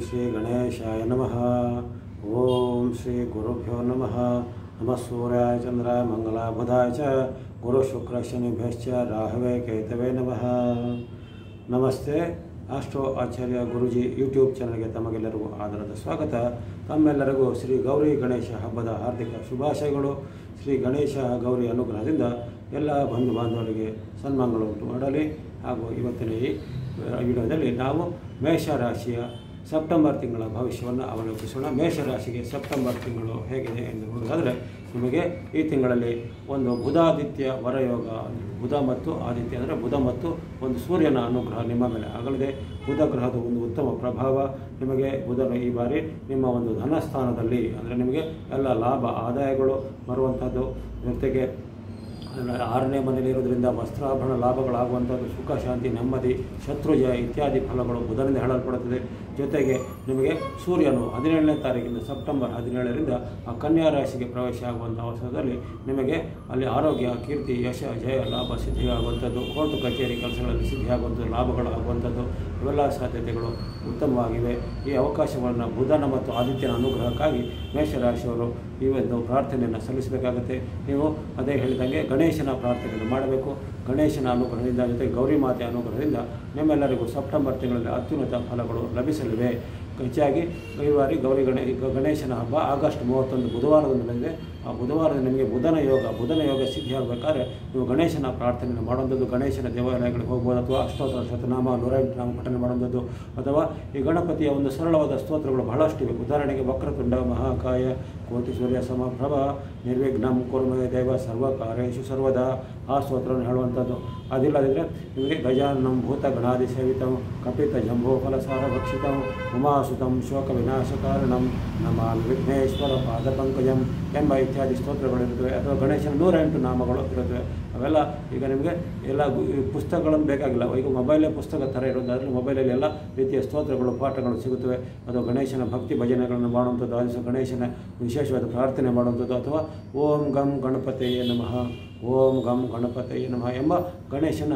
ಶ್ರೀ ಗಣೇಶಾಯ ನಮಃ ಓಂ ಶ್ರೀ ಗುರುಭ್ಯೋ ನಮಃ ನಮಃ ಸೂರ್ಯಾಯ ಚಂದ್ರಾಯ ಮಂಗಲಾಯ ಬುಧಾಯ ಚ ಗುರು ಶುಕ್ರ ಶನಿಭ್ಯಶ್ಚ ರಾಹವೇ ಕೇತವೇ ನಮಃ ನಮಸ್ತೆ ಆಸ್ಟ್ರೋ ಆಚಾರ್ಯ ಗುರುಜಿ ಯೂಟ್ಯೂಬ್ ಚಾನಲ್ಗೆ ತಮಗೆಲ್ಲರಿಗೂ ಆದರದ ಸ್ವಾಗತ ತಮ್ಮೆಲ್ಲರಿಗೂ ಶ್ರೀ ಗೌರಿ ಗಣೇಶ ಹಬ್ಬದ ಹಾರ್ದಿಕ ಶುಭಾಶಯಗಳು ಶ್ರೀ ಗಣೇಶ ಗೌರಿ ಅನುಗ್ರಹದಿಂದ ಎಲ್ಲ ಬಂಧು ಬಾಂಧವರಿಗೆ ಸನ್ಮಾನಗಳು ಉಂಟು ಮಾಡಲಿ ಹಾಗೂ ಇವತ್ತಿನ ಈ ವಿಡಿಯೋದಲ್ಲಿ ನಾವು ಮೇಷರಾಶಿಯ ಸೆಪ್ಟೆಂಬರ್ ತಿಂಗಳ ಭವಿಷ್ಯವನ್ನು ಅವಲೋಕಿಸೋಣ ಮೇಷರಾಶಿಗೆ ಸೆಪ್ಟೆಂಬರ್ ತಿಂಗಳು ಹೇಗಿದೆ ಎಂದು ನೋಡೋದಾದರೆ ನಿಮಗೆ ಈ ತಿಂಗಳಲ್ಲಿ ಒಂದು ಬುಧಾದಿತ್ಯ ವರಯೋಗ ಬುಧ ಮತ್ತು ಆದಿತ್ಯ ಅಂದರೆ ಬುಧ ಮತ್ತು ಒಂದು ಸೂರ್ಯನ ಅನುಗ್ರಹ ನಿಮ್ಮ ಮೇಲೆ ಆಗಲಿದೆ ಬುಧ ಗ್ರಹದ ಒಂದು ಉತ್ತಮ ಪ್ರಭಾವ ನಿಮಗೆ ಬುಧನ ಈ ಬಾರಿ ನಿಮ್ಮ ಒಂದು ಧನಸ್ಥಾನದಲ್ಲಿ ಅಂದರೆ ನಿಮಗೆ ಎಲ್ಲ ಲಾಭ ಆದಾಯಗಳು ಬರುವಂಥದ್ದು ಜೊತೆಗೆ ಆರನೇ ಮನೆಯಲ್ಲಿ ಇರೋದ್ರಿಂದ ವಸ್ತ್ರಾಭರಣ ಲಾಭಗಳಾಗುವಂಥದ್ದು ಸುಖ ಶಾಂತಿ ನೆಮ್ಮದಿ ಶತ್ರುಜಯ ಇತ್ಯಾದಿ ಫಲಗಳು ಬುಧನಿಂದ ಹೇಳಲ್ಪಡುತ್ತದೆ ಜೊತೆಗೆ ನಿಮಗೆ ಸೂರ್ಯನು ಹದಿನೇಳನೇ ತಾರೀಕಿಂದ ಸೆಪ್ಟೆಂಬರ್ ಹದಿನೇಳರಿಂದ ಆ ಕನ್ಯಾ ರಾಶಿಗೆ ಪ್ರವೇಶ ಆಗುವಂಥ ಅವಸರದಲ್ಲಿ ನಿಮಗೆ ಅಲ್ಲಿ ಆರೋಗ್ಯ ಕೀರ್ತಿ ಯಶ ಜಯ ಲಾಭ ಸಿದ್ಧಿಯಾಗುವಂಥದ್ದು ಕೋರ್ಟು ಕಚೇರಿ ಕೆಲಸಗಳಲ್ಲಿ ಸಿದ್ಧಿಯಾಗುವಂಥದ್ದು ಲಾಭಗಳು ಆಗುವಂಥದ್ದು ಇವೆಲ್ಲ ಸಾಧ್ಯತೆಗಳು ಉತ್ತಮವಾಗಿವೆ ಈ ಅವಕಾಶಗಳನ್ನು ಬುಧನ ಮತ್ತು ಆದಿತ್ಯನ ಅನುಗ್ರಹಕ್ಕಾಗಿ ಮೇಷರಾಶಿಯವರು ಈ ಒಂದು ಪ್ರಾರ್ಥನೆಯನ್ನು ಸಲ್ಲಿಸಬೇಕಾಗುತ್ತೆ ನೀವು ಅದೇ ಹೇಳಿದಂಗೆ ಗಣೇಶನ ಪ್ರಾರ್ಥನೆಯನ್ನು ಮಾಡಬೇಕು ಗಣೇಶನ ಅನುಗ್ರಹದಿಂದ ಜೊತೆಗೆ ಗೌರಿ ಮಾತೆ ಅನುಗ್ರಹದಿಂದ ನಿಮ್ಮೆಲ್ಲರಿಗೂ ಸೆಪ್ಟೆಂಬರ್ ತಿಂಗಳಲ್ಲಿ ಅತ್ಯುನ್ನತ ಫಲಗಳು ಲಭಿಸಲಿವೆ ಹೆಚ್ಚಾಗಿ ಈ ಬಾರಿ ಗೌರಿ ಗಣೇ ಈಗ ಗಣೇಶನ ಹಬ್ಬ ಆಗಸ್ಟ್ ಮೂವತ್ತೊಂದು ಬುಧವಾರದಂದು ಬಂದಿದೆ ಆ ಬುಧವಾರದ ನಿಮಗೆ ಬುಧನ ಯೋಗ ಬುಧನ ಯೋಗ ಸಿದ್ಧಿಯಾಗಬೇಕಾದ್ರೆ ನೀವು ಗಣೇಶನ ಪ್ರಾರ್ಥನೆಯನ್ನು ಮಾಡುವಂಥದ್ದು ಗಣೇಶನ ದೇವಾಲಯಗಳಿಗೆ ಹೋಗ್ಬೋದು ಅಥವಾ ಅಷ್ಟೋತ್ತರ ಶತನಾಮ ನೂರ ಎಂಟು ನಾಮ ಪಠನೆ ಮಾಡುವಂಥದ್ದು ಅಥವಾ ಈ ಗಣಪತಿಯ ಒಂದು ಸರಳವಾದ ಸ್ತೋತ್ರಗಳು ಬಹಳಷ್ಟಿವೆ ಉದಾಹರಣೆಗೆ ವಕ್ರತುಂಡ ಮಹಾಕಾಯ ಕೋಟಿ ಸೂರ್ಯ ಸಮಪ್ರಭ ನಿರ್ವಿಘ್ನಂ ಕುರ್ಮಯ ದೇವ ಸರ್ವ ಕಾರ್ಯೇಶು ಸರ್ವದಾ ಆ ಸ್ತೋತ್ರವನ್ನು ಹೇಳುವಂಥದ್ದು ಅದಿಲ್ಲದಿದ್ದರೆ ನಿಮಗೆ ಗಜಾನಂ ಭೂತ ಗಣಾದಿ ಸೇವಿತಂ ಕಪಿತ ಜಂಭೋ ಫಲಸಾರ ಭಕ್ಷಿತಂ ಉಮಾಸುತಂ ಶೋಕ ವಿನಾಶಕಾರಣಂ ನಮಾಮಿ ವಿಘ್ನೇಶ್ವರ ಪಾದ ಪಂಕಜಂ ಎಂಬ ಇತ್ಯಾದಿ ಸ್ತೋತ್ರಗಳಿರುತ್ತವೆ ಅಥವಾ ಗಣೇಶನ ನೂರ ಎಂಟು ನಾಮಗಳು ಇರುತ್ತವೆ ಅವೆಲ್ಲ ಈಗ ನಿಮಗೆ ಎಲ್ಲ ಗು- ಈ ಪುಸ್ತಕಗಳನ್ನು ಬೇಕಾಗಿಲ್ಲ ಈಗ ಮೊಬೈಲೇ ಪುಸ್ತಕ ಥರ ಇರೋದಾದ್ರೆ ಮೊಬೈಲಲ್ಲಿ ಎಲ್ಲ ರೀತಿಯ ಸ್ತೋತ್ರಗಳು ಪಾಠಗಳು ಸಿಗುತ್ತವೆ ಅಥವಾ ಗಣೇಶನ ಭಕ್ತಿ ಭಜನೆಗಳನ್ನು ಮಾಡುವಂಥದ್ದು ಆದಿಸ ಗಣೇಶನ ವಿಶೇಷವಾದ ಪ್ರಾರ್ಥನೆ ಮಾಡುವಂಥದ್ದು ಅಥವಾ ಓಂ ಗಂ ಗಣಪತಿಯೇ ನಮಃ ಓಂ ಗಂ ಗಣಪತಿಯೇ ನಮಃ ಎಂಬ ಗಣೇಶನ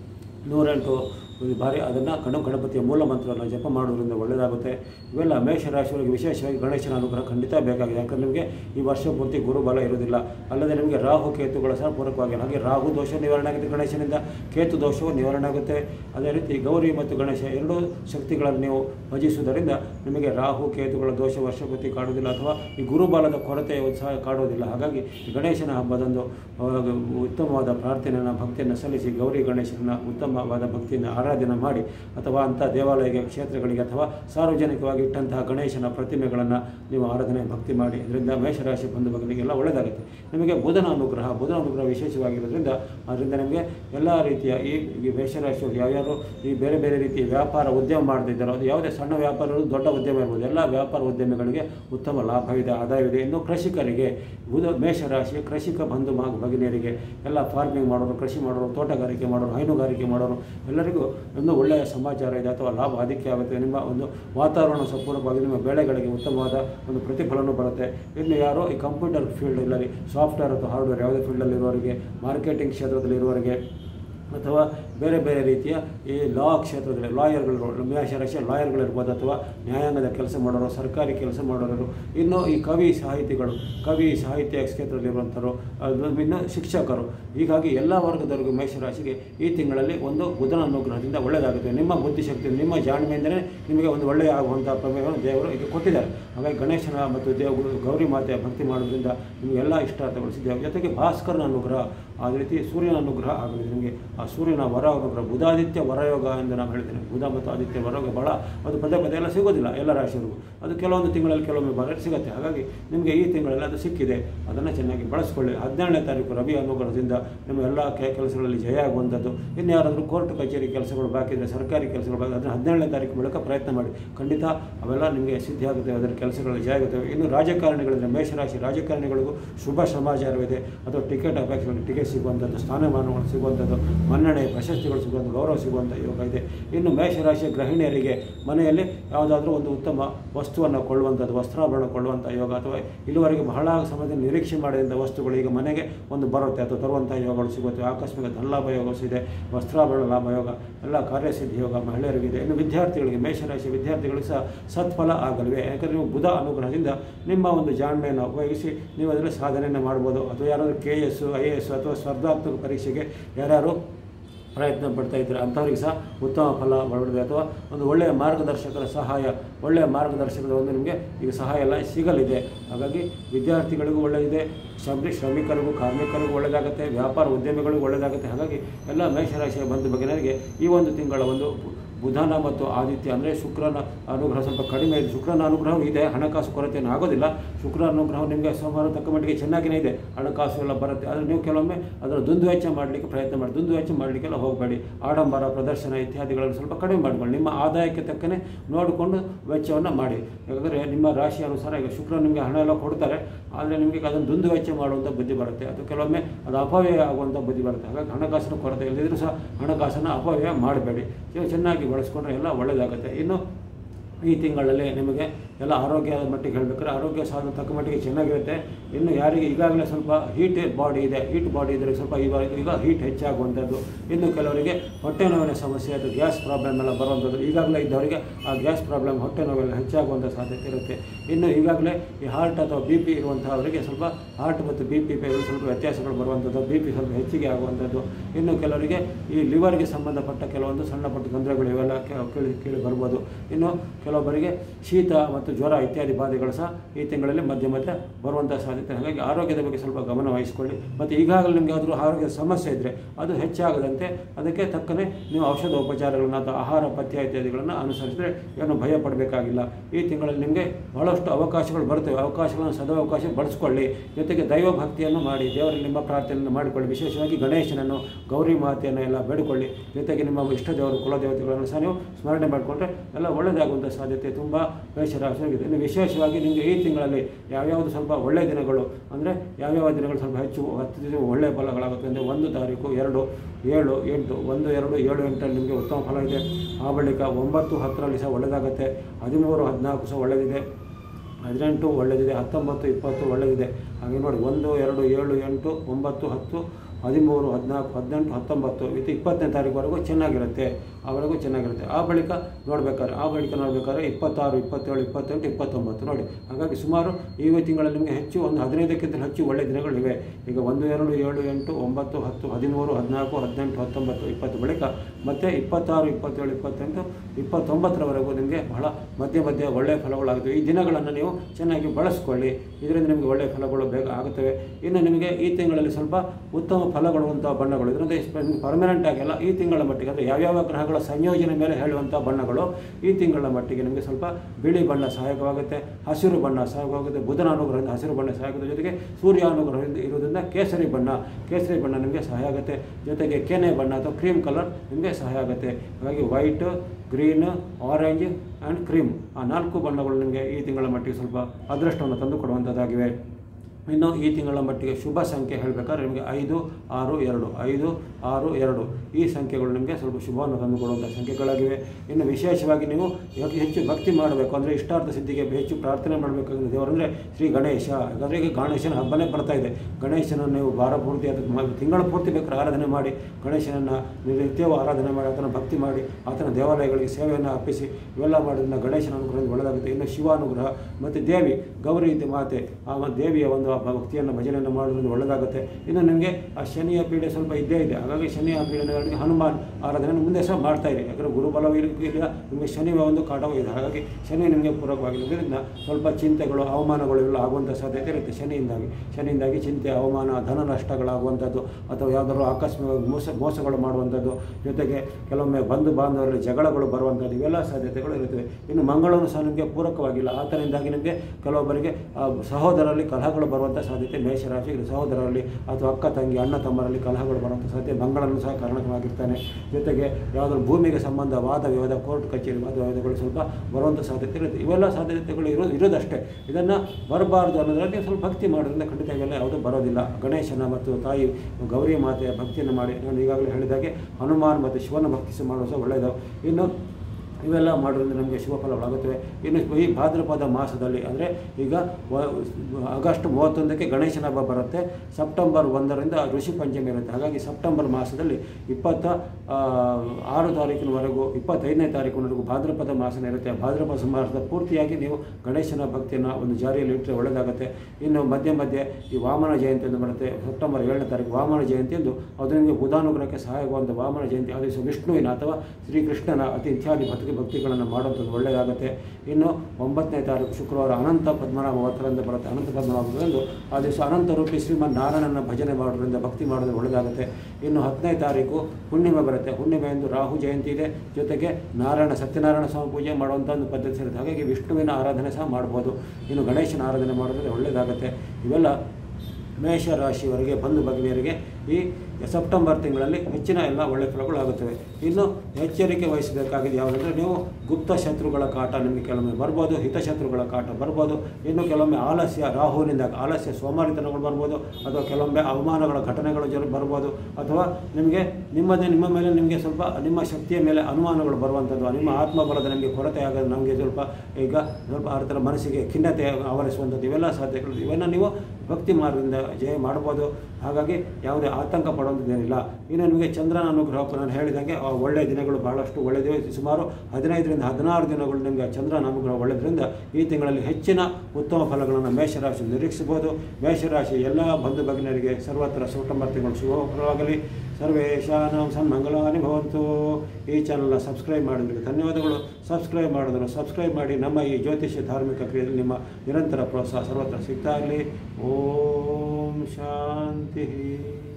ನೂರೆಂಟು ಬಾರಿ ಅದನ್ನು ಗಣ ಗಣಪತಿಯ ಮೂಲ ಮಂತ್ರವನ್ನು ಜಪ ಮಾಡೋದ್ರಿಂದ ಒಳ್ಳೆಯದಾಗುತ್ತೆ ಇವೆಲ್ಲ ಮೇಷರಾಶಿಯವರಿಗೆ ವಿಶೇಷವಾಗಿ ಗಣೇಶನ ಅನುಗ್ರಹ ಖಂಡಿತ ಬೇಕಾಗಿದೆ ಯಾಕಂದರೆ ನಿಮಗೆ ಈ ವರ್ಷ ಪೂರ್ತಿ ಗುರುಬಲ ಇರೋದಿಲ್ಲ ಅಲ್ಲದೆ ನಿಮಗೆ ರಾಹು ಕೇತುಗಳ ಸಹ ಪೂರಕವಾಗಿಲ್ಲ ಹಾಗೆ ರಾಹು ದೋಷ ನಿವಾರಣೆ ಆಗುತ್ತೆ ಗಣೇಶನಿಂದ ಕೇತು ದೋಷವು ನಿವಾರಣೆ ಆಗುತ್ತೆ ಅದೇ ರೀತಿ ಗೌರಿ ಮತ್ತು ಗಣೇಶ ಎರಡೂ ಶಕ್ತಿಗಳನ್ನು ನೀವು ಭಜಿಸುವುದರಿಂದ ನಿಮಗೆ ರಾಹು ಕೇತುಗಳ ದೋಷ ವರ್ಷ ಪೂರ್ತಿ ಕಾಡುವುದಿಲ್ಲ ಅಥವಾ ಈ ಗುರುಬಲದ ಕೊರತೆ ಸಹ ಕಾಡುವುದಿಲ್ಲ ಹಾಗಾಗಿ ಈ ಗಣೇಶನ ಹಬ್ಬದಂದು ಆ, ಉತ್ತಮವಾದ ಪ್ರಾರ್ಥನೆಯನ್ನು ಭಕ್ತಿಯನ್ನು ಸಲ್ಲಿಸಿ ಗೌರಿ ಗಣೇಶನ ಉತ್ತಮವಾದ ಭಕ್ತಿಯನ್ನು ಆರಾಧನೆ ಮಾಡಿ ಅಥವಾ ಅಂಥ ದೇವಾಲಯಕ್ಕೆ ಕ್ಷೇತ್ರಗಳಿಗೆ ಅಥವಾ ಸಾರ್ವಜನಿಕವಾಗಿ ಇಟ್ಟಂತಹ ಗಣೇಶನ ಪ್ರತಿಮೆಗಳನ್ನು ನೀವು ಆರಾಧನೆ ಭಕ್ತಿ ಮಾಡಿ ಇದರಿಂದ ಮೇಷರಾಶಿ ಬಂಧು ಭಕ್ತರಿಗೆಲ್ಲ ಒಳ್ಳೆಯದಾಗುತ್ತೆ ನಿಮಗೆ ಬುಧನ ಅನುಗ್ರಹ ಬುಧನ ಅನುಗ್ರಹ ವಿಶೇಷವಾಗಿರೋದ್ರಿಂದ ಅದರಿಂದ ನಿಮಗೆ ಎಲ್ಲ ರೀತಿಯ ಈ ಈ ಮೇಷರಾಶಿಯವರು ಯಾವ್ಯಾರು ಈ ಬೇರೆ ಬೇರೆ ರೀತಿಯ ವ್ಯಾಪಾರ ಉದ್ಯಮ ಮಾಡ್ತಿದ್ದಾರೋ ಅದು ಯಾವುದೇ ಸಣ್ಣ ವ್ಯಾಪಾರ ಇರ್ಬೋದು, ದೊಡ್ಡ ಉದ್ಯಮ ಇರ್ಬೋದು ಎಲ್ಲ ವ್ಯಾಪಾರ ಉದ್ಯಮಿಗಳಿಗೆ ಉತ್ತಮ ಲಾಭವಿದೆ ಆದಾಯವಿದೆ ಇನ್ನು ಕೃಷಿಕರಿಗೆ ಬುಧ ಮೇಷರಾಶಿಯ ಕೃಷಿಕ ಬಂಧು ಮಾ ಭಗಿನಿಯರಿಗೆ ಎಲ್ಲ ಫಾರ್ಮಿಂಗ್ ಮಾಡೋರು ಕೃಷಿ ಮಾಡೋರು ತೋಟಗಾರಿಕೆ ಮಾಡೋರು ಹೈನುಗಾರಿಕೆ ಮಾಡೋರು ಎಲ್ಲರಿಗೂ ಒಂದು ಒಳ್ಳೆಯ ಸಮಾಚಾರ ಇದೆ ಅಥವಾ ಲಾಭ ಅದಕ್ಕೆ ಆಗುತ್ತೆ ನಿಮ್ಮ ಒಂದು ವಾತಾವರಣ ಸಂಪೂರ್ಣವಾಗಿ ನಿಮ್ಮ ಬೆಳೆಗಳಿಗೆ ಉತ್ತಮವಾದ ಒಂದು ಪ್ರತಿಫಲನೂ ಬರುತ್ತೆ ಇನ್ನು ಯಾರೋ ಈ ಕಂಪ್ಯೂಟರ್ ಫೀಲ್ಡಲ್ಲಿ ಸಾಫ್ಟ್ವೇರ್ ಅಥವಾ ಹಾರ್ಡ್ವೇರ್ ಯಾವುದೇ ಫೀಲ್ಡಲ್ಲಿರುವವರಿಗೆ ಮಾರ್ಕೆಟಿಂಗ್ ಕ್ಷೇತ್ರದಲ್ಲಿರುವವರಿಗೆ ಅಥವಾ ಬೇರೆ ಬೇರೆ ರೀತಿಯ ಈ ಲಾ ಕ್ಷೇತ್ರದಲ್ಲಿ ಲಾಯರ್ಗಳು ಮೇಷರಾಶಿಯ ಲಾಯರ್ಗಳಿರ್ಬೋದು ಅಥವಾ ನ್ಯಾಯಾಂಗದ ಕೆಲಸ ಮಾಡೋರು ಸರ್ಕಾರಿ ಕೆಲಸ ಮಾಡೋರು ಇನ್ನು ಈ ಕವಿ ಸಾಹಿತಿಗಳು ಕವಿ ಸಾಹಿತ್ಯ ಕ್ಷೇತ್ರದಲ್ಲಿರುವಂಥವ್ರು ಅದು ಇನ್ನು ಶಿಕ್ಷಕರು ಹೀಗಾಗಿ ಎಲ್ಲ ವರ್ಗದವರಿಗೂ ಮೇಷರಾಶಿಗೆ ಈ ತಿಂಗಳಲ್ಲಿ ಒಂದು ಬುಧನ ಅನುಗ್ರಹದಿಂದ ಒಳ್ಳೆಯದಾಗುತ್ತೆ ನಿಮ್ಮ ಬುದ್ಧಿಶಕ್ತಿ ನಿಮ್ಮ ಜಾಣ್ಮೆಯಿಂದಲೇ ನಿಮಗೆ ಒಂದು ಒಳ್ಳೆಯ ಆಗುವಂಥ ಪ್ರಮೇಯವನ್ನು ದೇವರು ಈಗ ಕೊಟ್ಟಿದ್ದಾರೆ ಹಾಗಾಗಿ ಗಣೇಶನ ಮತ್ತು ದೇವ ಗೌರಿ ಮಾತೆಯ ಭಕ್ತಿ ಮಾಡೋದ್ರಿಂದ ನಿಮಗೆಲ್ಲ ಇಷ್ಟಾರ್ಥಗಳು ಸಿದ್ಧ ಜೊತೆಗೆ ಭಾಸ್ಕರನ ಅನುಗ್ರಹ ಆ ರೀತಿ ಸೂರ್ಯನ ಅನುಗ್ರಹ ಆಗಲಿದೆ ನಿಮಗೆ ಆ ಸೂರ್ಯನ ವರ ಅನುಗ್ರಹ ಬುಧಾದಿತ್ಯ ವರಯೋಗ ಎಂದು ನಾನು ಹೇಳ್ತೇನೆ ಬುಧ ಮತ್ತು ಆದಿತ್ಯ ವರಯೋಗ ಭಾಳ ಅದು ಪದೇ ಪದೇ ಎಲ್ಲ ಸಿಗೋದಿಲ್ಲ ಎಲ್ಲ ರಾಶಿಯರಿಗೂ ಅದು ಕೆಲವೊಂದು ತಿಂಗಳಲ್ಲಿ ಕೆಲವೊಮ್ಮೆ ಬಾರಿ ಸಿಗುತ್ತೆ ಹಾಗಾಗಿ ನಿಮಗೆ ಈ ತಿಂಗಳಲ್ಲಿ ಅದು ಸಿಕ್ಕಿದೆ ಅದನ್ನು ಚೆನ್ನಾಗಿ ಬಳಸ್ಕೊಳ್ಳಿ ಹದಿನೇಳನೇ ತಾರೀಕು ರವಿ ಅನುಗ್ರಹದಿಂದ ನಿಮ್ಮ ಎಲ್ಲ ಕೆ ಕೆಲಸಗಳಲ್ಲಿ ಜಯ ಆಗುವಂಥದ್ದು ಇನ್ನು ಯಾರಾದರೂ ಕೋರ್ಟ್ ಕಚೇರಿ ಕೆಲಸಗಳು ಬಾಕಿ ಇದ್ದರೆ ಸರ್ಕಾರಿ ಕೆಲಸಗಳು ಬಾಕಿ ಅದನ್ನು ಹದಿನೇಳನೇ ತಾರೀಕು ಮೂಲಕ ಪ್ರಯತ್ನ ಮಾಡಿ ಖಂಡಿತ ಅವೆಲ್ಲ ನಿಮಗೆ ಸಿದ್ಧಿ ಆಗುತ್ತೆ ಅದರ ಕೆಲಸಗಳಲ್ಲಿ ಜಯ ಆಗುತ್ತವೆ ಇನ್ನು ರಾಜಕಾರಣಿಗಳಿದ್ರೆ ಮೇಷರಾಶಿ ರಾಜಕಾರಣಿಗಳಿಗೂ ಶುಭ ಸಮಾಚಾರವಿದೆ ಅಥವಾ ಟಿಕೆಟ್ ಅಪೇಕ್ಷೆ ಟಿಕೆಟ್ ಸಿಗುವಂಥದ್ದು ಸ್ಥಾನಮಾನಗಳು ಸಿಗುವಂಥದ್ದು ಮನ್ನಣೆ ಪ್ರಶಸ್ತಿಗಳು ಸಿಗುವಂಥ ಗೌರವ ಸಿಗುವಂಥ ಯೋಗ ಇದೆ ಇನ್ನು ಮೇಷರಾಶಿಯ ಗೃಹಿಣಿಯರಿಗೆ ಮನೆಯಲ್ಲಿ ಯಾವುದಾದ್ರೂ ಒಂದು ಉತ್ತಮ ವಸ್ತುವನ್ನು ಕೊಳ್ಳುವಂಥದ್ದು ವಸ್ತ್ರಾಭರಣ ಕೊಳ್ಳುವಂಥ ಯೋಗ ಅಥವಾ ಇಲ್ಲಿವರೆಗೆ ಬಹಳ ಸಮಯದಲ್ಲಿ ನಿರೀಕ್ಷೆ ಮಾಡಿದಂಥ ವಸ್ತುಗಳು ಈಗ ಮನೆಗೆ ಒಂದು ಬರುತ್ತೆ ಅಥವಾ ತರುವಂಥ ಯೋಗಗಳು ಸಿಗುತ್ತೆ ಆಕಸ್ಮಿಕ ಧನಲಾಭ ಯೋಗ ಇದೆ ವಸ್ತ್ರಾಭರಣ ಲಾಭ ಯೋಗ ಎಲ್ಲ ಕಾರ್ಯಸಿದ್ಧಿ ಯೋಗ ಮಹಿಳೆಯರಿಗಿದೆ ಇನ್ನು ವಿದ್ಯಾರ್ಥಿಗಳಿಗೆ ಮೇಷರಾಶಿ ವಿದ್ಯಾರ್ಥಿಗಳಿಗೆ ಸಹ ಸತ್ಫಲ ಆಗಲಿವೆ ಯಾಕಂದರೆ ನೀವು ಬುಧ ಅನುಗ್ರಹದಿಂದ ನಿಮ್ಮ ಒಂದು ಜಾಣ್ಮೆಯನ್ನು ಉಪಯೋಗಿಸಿ ನೀವು ಅದರಲ್ಲಿ ಸಾಧನೆಯನ್ನು ಮಾಡ್ಬೋದು ಅಥವಾ ಯಾರಾದರೂ K S I A S ಅಥವಾ ಸ್ಪರ್ಧಾತ್ಮಕ ಪರೀಕ್ಷೆಗೆ ಯಾರ್ಯಾರು ಪ್ರಯತ್ನ ಪಡ್ತಾ ಇದ್ದಾರೆ ಅಂಥವ್ರಿಗೆ ಸಹ ಉತ್ತಮ ಫಲ ಬರಲಿದೆ ಅಥವಾ ಒಂದು ಒಳ್ಳೆಯ ಮಾರ್ಗದರ್ಶಕರ ಸಹಾಯ ಒಳ್ಳೆಯ ಮಾರ್ಗದರ್ಶಕದ ಒಂದು ನಿಮಗೆ ಈಗ ಸಹಾಯ ಎಲ್ಲ ಸಿಗಲಿದೆ ಹಾಗಾಗಿ ವಿದ್ಯಾರ್ಥಿಗಳಿಗೂ ಒಳ್ಳೆಯದಿದೆ ಶ್ರಮಿ ಶ್ರಮಿಕರಿಗೂ ಕಾರ್ಮಿಕರಿಗೂ ಒಳ್ಳೆಯದಾಗುತ್ತೆ ವ್ಯಾಪಾರ ಉದ್ಯಮಿಗಳಿಗೂ ಒಳ್ಳೆಯದಾಗುತ್ತೆ ಹಾಗಾಗಿ ಎಲ್ಲ ಮೇಷರಾಶಿಯ ಬಂಧು ಬಗೆನರಿಗೆ ಈ ಒಂದು ತಿಂಗಳ ಒಂದು ಬುಧನ ಮತ್ತು ಆದಿತ್ಯ ಅಂದರೆ ಶುಕ್ರನ ಅನುಗ್ರಹ ಸ್ವಲ್ಪ ಕಡಿಮೆ ಇದೆ ಶುಕ್ರನ ಅನುಗ್ರಹವೂ ಇದೆ ಹಣಕಾಸು ಕೊರತೆಯನ್ನು ಆಗೋದಿಲ್ಲ ಶುಕ್ರ ಅನುಗ್ರಹ ನಿಮಗೆ ಸುಮಾರು ತಕ್ಕ ಮಟ್ಟಿಗೆ ಚೆನ್ನಾಗಿಯೇ ಇದೆ ಹಣಕಾಸು ಎಲ್ಲ ಬರುತ್ತೆ ಆದರೆ ನೀವು ಕೆಲವೊಮ್ಮೆ ಅದರ ದುಂದು ವೆಚ್ಚ ಮಾಡಲಿಕ್ಕೆ ಪ್ರಯತ್ನ ಮಾಡಿ ದುಂದು ವೆಚ್ಚ ಮಾಡಲಿಕ್ಕೆಲ್ಲ ಹೋಗಬೇಡಿ ಆಡಂಬರ ಪ್ರದರ್ಶನ ಇತ್ಯಾದಿಗಳನ್ನು ಸ್ವಲ್ಪ ಕಡಿಮೆ ಮಾಡಿಕೊಳ್ಳಿ ನಿಮ್ಮ ಆದಾಯಕ್ಕೆ ತಕ್ಕನೆ ನೋಡಿಕೊಂಡು ವೆಚ್ಚವನ್ನು ಮಾಡಿ ಯಾಕಂದರೆ ನಿಮ್ಮ ರಾಶಿ ಅನುಸಾರ ಈಗ ಶುಕ್ರ ನಿಮಗೆ ಹಣ ಎಲ್ಲ ಕೊಡ್ತಾರೆ ಆದರೆ ನಿಮಗೆ ಅದನ್ನು ದುಂದು ವೆಚ್ಚ ಮಾಡುವಂಥ ಬುದ್ಧಿ ಬರುತ್ತೆ ಅದು ಕೆಲವೊಮ್ಮೆ ಅದು ಅಪವ್ಯಯ ಆಗುವಂಥ ಬುದ್ಧಿ ಬರುತ್ತೆ ಹಾಗಾಗಿ ಹಣಕಾಸಿನ ಕೊರತೆ ಇಲ್ಲದಿದ್ರೂ ಸಹ ಹಣಕಾಸನ್ನು ಅಪವ್ಯಯ ಮಾಡಬೇಡಿ ನೀವು ಚೆನ್ನಾಗಿ ಬಳಸ್ಕೊಂಡ್ರೆ ಎಲ್ಲ ಒಳ್ಳೆಯದಾಗುತ್ತೆ ಇನ್ನು ಈ ತಿಂಗಳಲ್ಲಿ ನಿಮಗೆ ಎಲ್ಲ ಆರೋಗ್ಯದ ಮಟ್ಟಿಗೆ ಹೇಳಬೇಕಾದ್ರೆ ಆರೋಗ್ಯ ಸಾಧನ ತಕ್ಕ ಮಟ್ಟಿಗೆ ಚೆನ್ನಾಗಿರುತ್ತೆ ಇನ್ನು ಯಾರಿಗೆ ಈಗಾಗಲೇ ಸ್ವಲ್ಪ ಹೀಟ್ ಬಾಡಿ ಇದೆ ಹೀಟ್ ಬಾಡಿ ಇದ್ದರೆ ಸ್ವಲ್ಪ ಇವಾಗ ಈಗ ಹೀಟ್ ಹೆಚ್ಚಾಗುವಂಥದ್ದು ಇನ್ನು ಕೆಲವರಿಗೆ ಹೊಟ್ಟೆ ನೋವಿನ ಸಮಸ್ಯೆ ಅಥವಾ ಗ್ಯಾಸ್ ಪ್ರಾಬ್ಲಮ್ ಎಲ್ಲ ಬರುವಂಥದ್ದು ಈಗಾಗಲೇ ಇದ್ದವರಿಗೆ ಆ ಗ್ಯಾಸ್ ಪ್ರಾಬ್ಲಮ್ ಹೊಟ್ಟೆ ನೋವೆಲ್ಲ ಹೆಚ್ಚಾಗುವಂಥ ಸಾಧ್ಯತೆ ಇರುತ್ತೆ ಇನ್ನು ಈಗಾಗಲೇ ಈ ಹಾರ್ಟ್ ಅಥವಾ ಬಿ ಪಿ ಇರುವಂಥವರಿಗೆ ಸ್ವಲ್ಪ ಹಾರ್ಟ್ ಮತ್ತು ಬಿ ಪಿ ಸ್ವಲ್ಪ ವ್ಯತ್ಯಾಸಗಳು ಬರುವಂಥದ್ದು ಬಿ ಪಿ ಸ್ವಲ್ಪ ಹೆಚ್ಚಿಗೆ ಆಗುವಂಥದ್ದು ಇನ್ನು ಕೆಲವರಿಗೆ ಈ ಲಿವರ್ಗೆ ಸಂಬಂಧಪಟ್ಟ ಕೆಲವೊಂದು ಸಣ್ಣ ಪಟ್ಟ ತೊಂದರೆಗಳು ಇವೆಲ್ಲ ಕೆ- ಕೇಳಿ ಕೇಳಿ ಬರ್ಬೋದು ಇನ್ನು ಕೆಲವೊಬ್ಬರಿಗೆ ಶೀತ ಮತ್ತು ಜ್ವರ ಇತ್ಯಾದಿ ಬಾಧೆಗಳು ಸಹ ಈ ತಿಂಗಳಲ್ಲಿ ಮಧ್ಯೆ ಮಧ್ಯೆ ಬರುವಂಥ ಸಾಧ್ಯತೆ ಹಾಗಾಗಿ ಆರೋಗ್ಯದ ಬಗ್ಗೆ ಸ್ವಲ್ಪ ಗಮನ ವಹಿಸಿಕೊಳ್ಳಿ ಮತ್ತು ಈಗಾಗಲೇ ನಿಮಗೆ ಯಾವ್ದಾದ್ರು ಆರೋಗ್ಯದ ಸಮಸ್ಯೆ ಇದ್ದರೆ ಅದು ಹೆಚ್ಚಾಗದಂತೆ ಅದಕ್ಕೆ ತಕ್ಕನೆ ನೀವು ಔಷಧ ಉಪಚಾರಗಳನ್ನು ಅಥವಾ ಆಹಾರ ಪಥ್ಯ ಇತ್ಯಾದಿಗಳನ್ನು ಅನುಸರಿಸಿದರೆ ಏನು ಭಯ ಪಡಬೇಕಾಗಿಲ್ಲ ಈ ತಿಂಗಳಲ್ಲಿ ನಿಮಗೆ ಬಹಳಷ್ಟು ಅವಕಾಶಗಳು ಬರ್ತವೆ ಅವಕಾಶಗಳನ್ನು ಸದಾವಕಾಶ ಬಳಸ್ಕೊಳ್ಳಿ ಜೊತೆಗೆ ದೈವ ಭಕ್ತಿಯನ್ನು ಮಾಡಿ ದೇವರಲ್ಲಿ ನಿಮ್ಮ ಪ್ರಾರ್ಥನೆಯನ್ನು ಮಾಡಿಕೊಳ್ಳಿ ವಿಶೇಷವಾಗಿ ಗಣೇಶನನ್ನು ಗೌರಿ ಮಾತೆಯನ್ನು ಎಲ್ಲ ಬೇಡಿಕೊಳ್ಳಿ ಜೊತೆಗೆ ನಿಮ್ಮ ಇಷ್ಟ ದೇವರು ಕುಲದೇವತೆಗಳನ್ನು ಸಹ ನೀವು ಸ್ಮರಣೆ ಮಾಡಿಕೊಂಡ್ರೆ ಎಲ್ಲ ಒಳ್ಳೆಯದಾಗುವಂಥ ಸಾಧ್ಯತೆ ತುಂಬ ಮೇಷರಾಶಿಯಾಗಿದೆ ಇನ್ನು ವಿಶೇಷವಾಗಿ ನಿಮಗೆ ಈ ತಿಂಗಳಲ್ಲಿ ಯಾವ್ಯಾವುದು ಸ್ವಲ್ಪ ಒಳ್ಳೆಯ ದಿನಗಳು ಅಂದರೆ ಯಾವ್ಯಾವ ದಿನಗಳು ಸ್ವಲ್ಪ ಹೆಚ್ಚು ಅತ್ಯಧಿಕ ಒಳ್ಳೆಯ ಫಲಗಳಾಗುತ್ತೆ ಅಂದರೆ ಒಂದು ತಾರೀಕು ಎರಡು ಏಳು ಎಂಟು ಒಂದು ಎರಡು ಏಳು ಎಂಟರಲ್ಲಿ ನಿಮಗೆ ಉತ್ತಮ ಫಲ ಇದೆ ಆ ಬಳಿಕ ಒಂಬತ್ತು ಹತ್ತರಲ್ಲಿ ಸಹ ಒಳ್ಳೆಯದಾಗುತ್ತೆ ಹದಿಮೂರು ಹದಿನಾಲ್ಕು ಸಹ ಒಳ್ಳೆಯದಿದೆ ಹದಿನೆಂಟು ಒಳ್ಳೆಯದಿದೆ ಹತ್ತೊಂಬತ್ತು ಇಪ್ಪತ್ತು ಒಳ್ಳೆಯದಿದೆ ಹಾಗೆ ನೋಡಿ ಒಂದು ಎರಡು ಏಳು ಎಂಟು ಒಂಬತ್ತು ಹತ್ತು ಹದಿಮೂರು ಹದಿನಾಲ್ಕು ಹದಿನೆಂಟು ಹತ್ತೊಂಬತ್ತು ಇದು ಇಪ್ಪತ್ತನೇ ತಾರೀಕುವರೆಗೂ ಚೆನ್ನಾಗಿರುತ್ತೆ ಅವರೆಗೂ ಚೆನ್ನಾಗಿರುತ್ತೆ ಆ ಬಳಿಕ ನೋಡ್ಬೇಕಾದ್ರೆ ಆ ಬಳಿಕ ನೋಡ್ಬೇಕಾದ್ರೆ ಇಪ್ಪತ್ತಾರು ಇಪ್ಪತ್ತೇಳು ಇಪ್ಪತ್ತೆಂಟು ಇಪ್ಪತ್ತೊಂಬತ್ತು ನೋಡಿ ಹಾಗಾಗಿ ಸುಮಾರು ಈ ತಿಂಗಳಲ್ಲಿ ನಿಮಗೆ ಹೆಚ್ಚು ಒಂದು ಹದಿನೈದಕ್ಕಿಂತ ಹೆಚ್ಚು ಒಳ್ಳೆಯ ದಿನಗಳಿವೆ ಈಗ ಒಂದು ಎರಡು ಏಳು ಎಂಟು ಒಂಬತ್ತು ಹತ್ತು ಹದಿಮೂರು ಹದಿನಾಲ್ಕು ಹದಿನೆಂಟು ಹತ್ತೊಂಬತ್ತು ಇಪ್ಪತ್ತು ಬಳಿಕ ಮತ್ತೆ ಇಪ್ಪತ್ತಾರು ಇಪ್ಪತ್ತೇಳು ಇಪ್ಪತ್ತೆಂಟು ಇಪ್ಪತ್ತೊಂಬತ್ತರವರೆಗೂ ನಿಮಗೆ ಬಹಳ ಮಧ್ಯೆ ಮಧ್ಯೆ ಒಳ್ಳೆಯ ಫಲಗಳಾಗುತ್ತವೆ ಈ ದಿನಗಳನ್ನು ನೀವು ಚೆನ್ನಾಗಿ ಬಳಸ್ಕೊಳ್ಳಿ ಇದರಿಂದ ನಿಮಗೆ ಒಳ್ಳೆಯ ಫಲಗಳು ಬೇಗ ಆಗುತ್ತವೆ ಇನ್ನು ನಿಮಗೆ ಈ ತಿಂಗಳಲ್ಲಿ ಸ್ವಲ್ಪ ಉತ್ತಮ ಫಲಗೊಳ್ಳುವಂಥ ಬಣ್ಣಗಳು ಇದರಿಂದ ಪರ್ಮನೆಂಟ್ ಆಗಿಲ್ಲ ಈ ತಿಂಗಳ ಮಟ್ಟಿಗೆ ಅಂದರೆ ಯಾವ್ಯಾವ ಗ್ರಹಗಳ ಸಂಯೋಜನೆ ಮೇಲೆ ಹೇಳುವಂಥ ಬಣ್ಣಗಳು ಈ ತಿಂಗಳ ಮಟ್ಟಿಗೆ ನಿಮಗೆ ಸ್ವಲ್ಪ ಬಿಳಿ ಬಣ್ಣ ಸಹಾಯಕವಾಗುತ್ತೆ ಹಸಿರು ಬಣ್ಣ ಸಹಾಯಕವಾಗುತ್ತೆ ಬುಧನ ಅನುಗ್ರಹದಿಂದ ಹಸಿರು ಬಣ್ಣ ಸಹಾಯಕತೆ ಜೊತೆಗೆ ಸೂರ್ಯ ಅನುಗ್ರಹದಿಂದ ಇರೋದ್ರಿಂದ ಕೇಸರಿ ಬಣ್ಣ ಕೇಸರಿ ಬಣ್ಣ ನಿಮಗೆ ಸಹಾಯ ಆಗುತ್ತೆ ಜೊತೆಗೆ ಕೆನೆ ಬಣ್ಣ ಅಥವಾ ಕ್ರೀಮ್ ಕಲರ್ ನಿಮಗೆ ಸಹಾಯ ಆಗುತ್ತೆ ಹಾಗಾಗಿ white green orange and cream ಆ ನಾಲ್ಕು ಬಣ್ಣಗಳು ನಿಮಗೆ ಈ ತಿಂಗಳ ಮಟ್ಟಿಗೆ ಸ್ವಲ್ಪ ಅದೃಷ್ಟವನ್ನು ತಂದು ಕೊಡುವಂಥದ್ದಾಗಿವೆ ಇನ್ನು ಈ ತಿಂಗಳ ಮಟ್ಟಿಗೆ ಶುಭ ಸಂಖ್ಯೆ ಹೇಳಬೇಕಾದ್ರೆ ನಿಮಗೆ ಐದು ಆರು ಎರಡು ಐದು ಆರು ಎರಡು ಈ ಸಂಖ್ಯೆಗಳು ನಿಮಗೆ ಸ್ವಲ್ಪ ಶುಭವನ್ನು ತಂದುಕೊಡುವಂಥ ಸಂಖ್ಯೆಗಳಾಗಿವೆ ಇನ್ನು ವಿಶೇಷವಾಗಿ ನೀವು ಯಾಕೆ ಹೆಚ್ಚು ಭಕ್ತಿ ಮಾಡಬೇಕು ಅಂದರೆ ಇಷ್ಟಾರ್ಥ ಸಿದ್ಧಿಗೆ ಹೆಚ್ಚು ಪ್ರಾರ್ಥನೆ ಮಾಡಬೇಕಾಗಿದೆ ದೇವರಂದರೆ ಶ್ರೀ ಗಣೇಶ ಹಾಗಾದರೆ ಈಗ ಗಣೇಶನ ಹಬ್ಬನೇ ಬರ್ತಾ ಇದೆ ಗಣೇಶನನ್ನು ನೀವು ವಾರ ಪೂರ್ತಿ ಅದಕ್ಕೆ ಮ- ತಿಂಗಳ ಪೂರ್ತಿ ಬೇಕಾದ್ರೆ ಆರಾಧನೆ ಮಾಡಿ ಗಣೇಶನನ್ನು ನಿತ್ಯವೂ ಆರಾಧನೆ ಮಾಡಿ ಆತನ ಭಕ್ತಿ ಮಾಡಿ ಆತನ ದೇವಾಲಯಗಳಿಗೆ ಸೇವೆಯನ್ನು ಅರ್ಪಿಸಿ ಇವೆಲ್ಲ ಮಾಡೋದ್ರಿಂದ ಗಣೇಶನ ಅನುಗ್ರಹ ಒಳ್ಳೆಯದಾಗುತ್ತೆ ಇನ್ನು ಶಿವಾನುಗ್ರಹ ಮತ್ತು ದೇವಿ ಗೌರಿ ಇದ್ದ ಮಾತೆ ಆ ಮ- ದೇವಿಯ ಒಂದು ಆ ಭಕ್ತಿಯನ್ನು ಭಜನೆಯನ್ನು ಮಾಡೋದ್ರಿಂದ ಒಳ್ಳೆಯದಾಗುತ್ತೆ ಇನ್ನು ನಿಮಗೆ ಆ ಶನಿಯ ಪೀಡೆ ಸ್ವಲ್ಪ ಇದ್ದೇ ಇದೆ ಹಾಗಾಗಿ ಶನಿಯ ಪೀಡೆಗಳಿಗೆ ಹನುಮಾನ್ ಆರಾಧನೆ ಮುಂದೆ ಸಹ ಮಾಡ್ತಾ ಇದೆ ಯಾಕಂದರೆ ಗುರುಬಲವೂ ಇಲ್ಲ ಇಲ್ಲ ನಿಮಗೆ ಶನಿಯ ಒಂದು ಕಾಟವೂ ಇದೆ ಹಾಗಾಗಿ ಶನಿ ನಿಮಗೆ ಪೂರಕವಾಗಿರೋದ್ರಿಂದ ಸ್ವಲ್ಪ ಚಿಂತೆಗಳು ಅವಮಾನಗಳು ಇವೆಲ್ಲ ಆಗುವಂಥ ಸಾಧ್ಯತೆ ಇರುತ್ತೆ ಶನಿಯಿಂದಾಗಿ ಶನಿಯಿಂದಾಗಿ ಚಿಂತೆ ಅವಮಾನ ಧನ ನಷ್ಟಗಳಾಗುವಂಥದ್ದು ಅಥವಾ ಯಾವುದಾದ್ರು ಆಕಸ್ಮಿಕ ಮೋಸ ಮೋಸಗಳು ಮಾಡುವಂಥದ್ದು ಜೊತೆಗೆ ಕೆಲವೊಮ್ಮೆ ಬಂಧು ಬಾಂಧವರಲ್ಲಿ ಜಗಳಗಳು ಬರುವಂಥದ್ದು ಇವೆಲ್ಲ ಸಾಧ್ಯತೆಗಳು ಇರುತ್ತವೆ ಇನ್ನು ಮಂಗಳನು ಸಹ ನಿಮಗೆ ಪೂರಕವಾಗಿಲ್ಲ ಆತನಿಂದಾಗಿ ನಿಮಗೆ ಕೆಲವೊಬ್ಬರಿಗೆ ಆ, ಸಹೋದರರಲ್ಲಿ ಕಲಹಗಳು ಬರುವಂಥ ಬರುವಂಥ ಸಾಧ್ಯತೆ ಮೇಷರಾಶಿ ಸಹೋದರರಲ್ಲಿ ಅಥವಾ ಅಕ್ಕ ತಂಗಿ ಅಣ್ಣ ತಮ್ಮರಲ್ಲಿ ಕಲಹಗಳು ಬರುವಂಥ ಸಾಧ್ಯತೆ ಮಂಗಳನು ಸಹ ಕಾರಣವಾಗಿರ್ತಾನೆ ಜೊತೆಗೆ ಯಾವುದಾದ್ರು ಭೂಮಿಗೆ ಸಂಬಂಧ ವಾದ ವಿವಾದ ಕೋರ್ಟ್ ಕಚೇರಿ ವಾದ ವಿವಾದಗಳು ಸ್ವಲ್ಪ ಬರುವಂಥ ಸಾಧ್ಯತೆ ಇರುತ್ತೆ ಇವೆಲ್ಲ ಸಾಧ್ಯತೆಗಳು ಇರೋ ಇರೋದಷ್ಟೇ ಇದನ್ನು ಬರಬಾರ್ದು ಅನ್ನೋದ್ರಲ್ಲಿ ಸ್ವಲ್ಪ ಭಕ್ತಿ ಮಾಡೋದ್ರಿಂದ ಖಂಡಿತ ಇವೆಲ್ಲ ಯಾವುದೂ ಬರೋದಿಲ್ಲ ಗಣೇಶನ ಮತ್ತು ತಾಯಿ ಗೌರಿ ಮಾತೆಯ ಭಕ್ತಿಯನ್ನು ಮಾಡಿ ನಾನು ಈಗಾಗಲೇ ಹೇಳಿದಾಗೆ ಹನುಮಾನ್ ಮತ್ತು ಶಿವನ ಭಕ್ತಿ ಮಾಡೋದು ಸಹ ಒಳ್ಳೆಯದು ಇನ್ನು ಇವೆಲ್ಲ ಮಾಡೋದ್ರಿಂದ ನಮಗೆ ಶುಭ ಫಲಗಳಾಗುತ್ತವೆ ಇನ್ನು ಈ ಭಾದ್ರಪದ ಮಾಸದಲ್ಲಿ ಅಂದರೆ ಈಗ ವ- ಆಗಸ್ಟ್ ಮೂವತ್ತೊಂದಕ್ಕೆ ಗಣೇಶನ ಹಬ್ಬ ಬರುತ್ತೆ ಸೆಪ್ಟೆಂಬರ್ ಒಂದರಿಂದ ಋಷಿ ಪಂಚಮಿ ಇರುತ್ತೆ ಹಾಗಾಗಿ ಸೆಪ್ಟೆಂಬರ್ ಮಾಸದಲ್ಲಿ ಇಪ್ಪತ್ತ ಆ, ಆರು ತಾರೀಕಿನವರೆಗೂ ಇಪ್ಪತ್ತೈದನೇ ತಾರೀಕಿನವರೆಗೂ ಭಾದ್ರಪದ ಮಾಸನ ಇರುತ್ತೆ ಆ ಭಾದ್ರಪದ ಮಾಸದ ಪೂರ್ತಿಯಾಗಿ ನೀವು ಗಣೇಶನ ಭಕ್ತಿಯನ್ನು ಒಂದು ಜಾರಿಯಲ್ಲಿ ಇಟ್ಟರೆ ಒಳ್ಳೆಯದಾಗುತ್ತೆ ಇನ್ನು ಮಧ್ಯೆ ಮಧ್ಯೆ ಈ ವಾಮನ ಜಯಂತಿ ಎಂದು ಬರುತ್ತೆ ಸೆಪ್ಟೆಂಬರ್ ಏಳನೇ ತಾರೀಕು ವಾಮನ ಜಯಂತಿ ಎಂದು ಅದು ನಿಮಗೆ ಬುಧಾನುಗ್ರಹಕ್ಕೆ ಸಹಾಯವಾಗುವಂಥ ವಾಮನ ಜಯಂತಿ ಆ ದಿವಸ ವಿಷ್ಣುವಿನ ಅಥವಾ ಶ್ರೀಕೃಷ್ಣನ ಅತಿ ಇತ್ಯಾದಿ ಭಕ್ತಿ ಭಕ್ತಿಗಳನ್ನು ಮಾಡುವಂಥದ್ದು ಒಳ್ಳೆಯದಾಗುತ್ತೆ ಇನ್ನು ಒಂಬತ್ತನೇ ತಾರೀಕು ಶುಕ್ರವಾರ ಅನಂತ ಪದ್ಮನಾಭ ಅವತಾರದಿಂದ ಬರುತ್ತೆ ಅನಂತ ಪದ್ಮನಾಭದಂದು ಆ ದಿವಸ ಅನಂತ ರೂಪಿ ಶ್ರೀಮನ್ ನಾರಾಯಣನ ಭಜನೆ ಮಾಡೋದ್ರಿಂದ ಭಕ್ತಿ ಮಾಡೋದು ಒಳ್ಳೆಯದಾಗುತ್ತೆ ಇನ್ನು ಹತ್ತನೇ ತಾರೀಕು ಹುಣ್ಣಿಮೆ ಬರುತ್ತೆ ಹುಣ್ಣಿಮೆ ಎಂದು ರಾಹು ಜಯಂತಿ ಇದೆ ಜೊತೆಗೆ ನಾರಾಯಣ ಸತ್ಯನಾರಾಯಣ ಸ್ವಾಮಿ ಪೂಜೆ ಮಾಡುವಂಥ ಒಂದು ಪದ್ಧತಿ ಇರುತ್ತೆ ಹಾಗಾಗಿ ವಿಷ್ಣುವಿನ ಆರಾಧನೆ ಸಹ ಮಾಡ್ಬೋದು ಇನ್ನು ಗಣೇಶನ ಆರಾಧನೆ ಮಾಡೋದ್ರಿಂದ ಒಳ್ಳೆಯದಾಗುತ್ತೆ ಇವೆಲ್ಲ ಮೇಷ ರಾಶಿಯವರಿಗೆ ಬಂಧು ಭಗಿನಿಯರಿಗೆ ಈ ಸೆಪ್ಟೆಂಬರ್ ತಿಂಗಳಲ್ಲಿ ಹೆಚ್ಚಿನ ಎಲ್ಲ ಒಳ್ಳೆ ಫಲಗಳು ಆಗುತ್ತವೆ ಇನ್ನು ಎಚ್ಚರಿಕೆ ವಹಿಸಬೇಕಾಗಿದೆ ಯಾವುದಂದರೆ ನೀವು ಗುಪ್ತ ಶತ್ರುಗಳ ಕಾಟ ನಿಮಗೆ ಕೆಲವೊಮ್ಮೆ ಬರ್ಬೋದು ಹಿತಶತ್ರುಗಳ ಕಾಟ ಬರ್ಬೋದು ಇನ್ನು ಕೆಲವೊಮ್ಮೆ ಆಲಸ್ಯ ರಾಹುವಿನಿಂದ ಆಲಸ್ಯ ಸೋಮಾರಿತನಗಳು ಬರ್ಬೋದು ಅಥವಾ ಕೆಲವೊಮ್ಮೆ ಅವಮಾನಗಳ ಘಟನೆಗಳು ಜರು ಬರ್ಬೋದು ಅಥವಾ ನಿಮಗೆ ನಿಮ್ಮದೇ ನಿಮ್ಮ ಮೇಲೆ ನಿಮಗೆ ಸ್ವಲ್ಪ ನಿಮ್ಮ ಶಕ್ತಿಯ ಮೇಲೆ ಅನುಮಾನಗಳು ಬರುವಂಥದ್ದು ನಿಮ್ಮ ಆತ್ಮಬಲದ ನಿಮಗೆ ಕೊರತೆ ಆಗೋದು ನಮಗೆ ಸ್ವಲ್ಪ ಈಗ ಸ್ವಲ್ಪ ಆ ಥರ ಮನಸ್ಸಿಗೆ ಖಿನ್ನತೆ ಆವರಿಸುವಂಥದ್ದು ಇವೆಲ್ಲ ಸಾಧ್ಯತೆಗಳು ಇವೆಲ್ಲ ನೀವು ಭಕ್ತಿ ಮಾರ್ಗದಿಂದ ಜಯ ಮಾಡ್ಬೋದು ಹಾಗಾಗಿ ಯಾವುದೇ ಆತಂಕ ಪಡುವಂಥದ್ದೇನಿಲ್ಲ ಇನ್ನು ನಿಮಗೆ ಚಂದ್ರನ ಅನುಗ್ರಹ ನಾನು ಹೇಳಿದಂಗೆ ಆ ಒಳ್ಳೆಯ ದಿನಗಳು ಬಹಳಷ್ಟು ಒಳ್ಳೆಯದಿವೆ ಸುಮಾರು ಹದಿನೈದರಿಂದ ಹದಿನಾರು ದಿನಗಳು ನಿಮಗೆ ಚಂದ್ರನ ಅನುಗ್ರಹ ಒಳ್ಳೆಯದ್ರಿಂದ ಈ ತಿಂಗಳಲ್ಲಿ ಹೆಚ್ಚಿನ ಉತ್ತಮ ಫಲಗಳನ್ನು ಮೇಷರಾಶಿ ನಿರೀಕ್ಷಿಸಬಹುದು ಮೇಷರಾಶಿ ಎಲ್ಲ ಬಂಧು ಭಗಿನಿಯರಿಗೆ ಸರ್ವತ್ರ ಸೆಪ್ಟೆಂಬರ್ ತಿಂಗಳು ಶುಭವಾಗಲಿ ಸರ್ವೇಶಾನಾಂ ಸನ್ಮಂಗಲಾನಿ ಭವಂತು ಈ ಚಾನಲ್ನ ಸಬ್ಸ್ಕ್ರೈಬ್ ಮಾಡಿದ್ರೆ ಧನ್ಯವಾದಗಳು ಸಬ್ಸ್ಕ್ರೈಬ್ ಮಾಡಿದ್ರು ಸಬ್ಸ್ಕ್ರೈಬ್ ಮಾಡಿ ನಮ್ಮ ಈ ಜ್ಯೋತಿಷ್ಯ ಧಾರ್ಮಿಕ ಕ್ರಿಯೆಯಲ್ಲಿ ನಿಮ್ಮ ನಿರಂತರ ಪ್ರೋತ್ಸಾಹ ಸರ್ವತ್ರ ಸಿಗ್ತಾ ಇರಲಿ ಓಂ ಶಾಂತಿ